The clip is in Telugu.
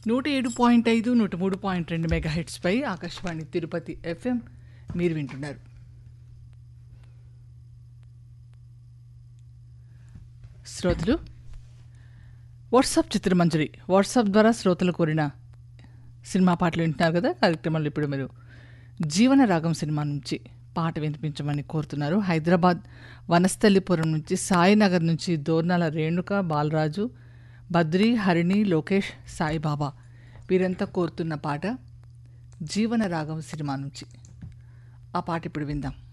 నూట ఏడు పాయింట్ ఐదు నూట మూడు పాయింట్ రెండు మెగా హెడ్స్పై ఆకాశవాణి తిరుపతి ఎఫ్ఎం మీరు వింటున్నారు శ్రోతలు వాట్సాప్ చిత్రమంజరి వాట్సాప్ ద్వారా శ్రోతలు కోరిన సినిమా పాటలు వింటున్నారు కదా కార్యక్రమంలో ఇప్పుడు మీరు జీవన రాగం సినిమా నుంచి పాట వినిపించమని కోరుతున్నారు హైదరాబాద్ వనస్థలిపురం నుంచి సాయినగర్ నుంచి దోర్నాల రేణుక బాలరాజు బద్రి హరిణి లోకేష్ సాయిబాబా వీరంతా కోరుతున్న పాట జీవన రాగం సినిమా నుంచి ఆ పాట ఇప్పుడు విందాం